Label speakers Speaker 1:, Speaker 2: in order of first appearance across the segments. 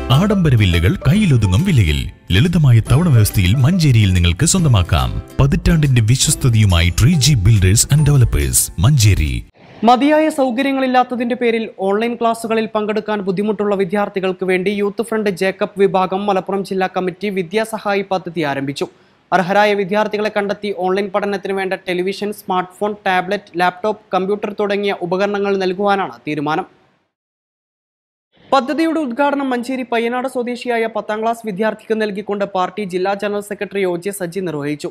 Speaker 1: ആഡംബര വില്ലകൾ കയ്യിലൊതുങ്ങും വിലയിൽ ലളിതമായ തവണ വ്യവസ്ഥയിൽ മഞ്ചേരിയിൽ നിങ്ങൾക്ക് സ്വന്തമാക്കാം പതിറ്റാണ്ടിന്റെ വിശ്വസ്തതയുമായി tree G builders and developers Manjeri
Speaker 2: മതിയായ സൗകര്യങ്ങളില്ലാത്തതിന്റെ പേരിൽ ഓൺലൈൻ ക്ലാസുകളിൽ പങ്കെടുക്കാൻ ബുദ്ധിമുട്ടുള്ള വിദ്യാർത്ഥികൾക്ക് വേണ്ടി യൂത്ത് ഫ്രണ്ട് ജേക്കബ് വിഭാഗം മലപ്പുറം ജില്ലാ കമ്മിറ്റി വിദ്യാസഹായി പദ്ധതി ആരംഭിച്ചു അർഹരായ വിദ്യാർത്ഥികളെ കണ്ടെത്തി ഓൺലൈൻ പഠനത്തിന് വേണ്ട television smart phone tablet laptop computer തുടങ്ങിയ ഉപകരണങ്ങൾ നൽകുവാനാണ് തീരുമാനം പദ്ധതിയുടെ ഉദ്ഘാടനം മഞ്ചേരി പയ്യനാട് സ്വദേശിയായ പത്താം ക്ലാസ് വിദ്യാർത്ഥിക്ക് നൽകിക്കൊണ്ട് പാർട്ടി ജില്ലാ general secretary O J Saji നിർവഹിച്ചു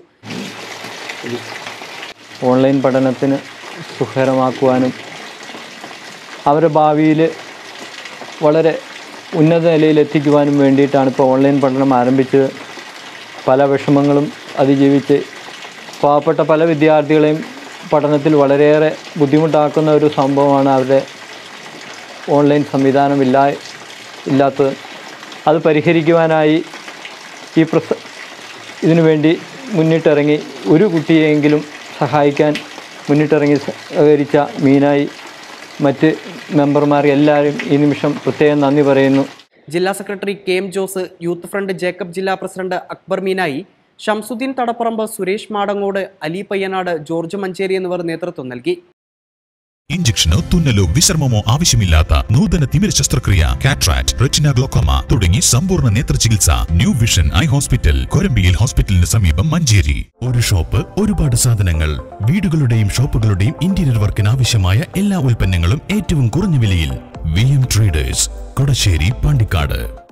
Speaker 3: ഓൺലൈൻ പഠനത്തിന് സുഖകരമാക്കുവാനും അവരുടെ ഭാവിയിൽ വളരെ ഉന്നത നിലയിൽ എത്തിക്കുവാനും വേണ്ടിയിട്ടാണ് ഇപ്പോൾ ഓൺലൈൻ പഠനം ആരംഭിച്ചത് പല വിഷമങ്ങളും അതിജീവിച്ച് പാവപ്പെട്ട പല വിദ്യാർത്ഥികളെയും പഠനത്തിൽ വളരെയേറെ ബുദ്ധിമുട്ടാക്കുന്ന ഒരു സംഭവമാണ് അവരുടെ ഓൺലൈൻ സംവിധാനം ഇല്ലാ ഇല്ലാത്തത് അത് പരിഹരിക്കുവാനായി ഈ പ്രസ ഇതിനു വേണ്ടി മുന്നിട്ടിറങ്ങി ഒരു കുട്ടിയെങ്കിലും സഹായിക്കാൻ മുന്നിട്ടിറങ്ങി സഹകരിച്ച മീനായി മറ്റ് മെമ്പർമാർ എല്ലാവരും ഈ നിമിഷം പ്രത്യേകം നന്ദി പറയുന്നു
Speaker 2: ജില്ലാ secretary K M Jose youth front Jacob ജില്ലാ പ്രസിഡന്റ് അക്ബർ മീനായി ഷംസുദ്ദീൻ തടപ്പറമ്പ് സുരേഷ് മാടങ്ങോട് അലി പയ്യനാട് ജോർജ് മഞ്ചേരി എന്നിവർ നേതൃത്വം നൽകി
Speaker 1: ഇഞ്ചക്ഷനോ തുന്നലോ വിശ്രമമോ ആവശ്യമില്ലാത്ത നൂതന തിമിര ശസ്ത്രക്രിയ കാട്രാക്ട് റെറ്റിന ഗ്ലോക്കോമ തുടങ്ങി സമ്പൂർണ്ണ നേത്ര ചികിത്സ ന്യൂ വിഷൻ ഐ ഹോസ്പിറ്റൽ കൊരമ്പിയിൽ ഹോസ്പിറ്റലിന് സമീപം മഞ്ചേരി ഒരു ഷോപ്പ് ഒരുപാട് സാധനങ്ങൾ വീടുകളുടെയും ഷോപ്പുകളുടെയും ഇന്റീരിയർ വർക്കിന് ആവശ്യമായ എല്ലാ ഉൽപ്പന്നങ്ങളും ഏറ്റവും കുറഞ്ഞ വിലയിൽ V M traders Kodassery Pandikkad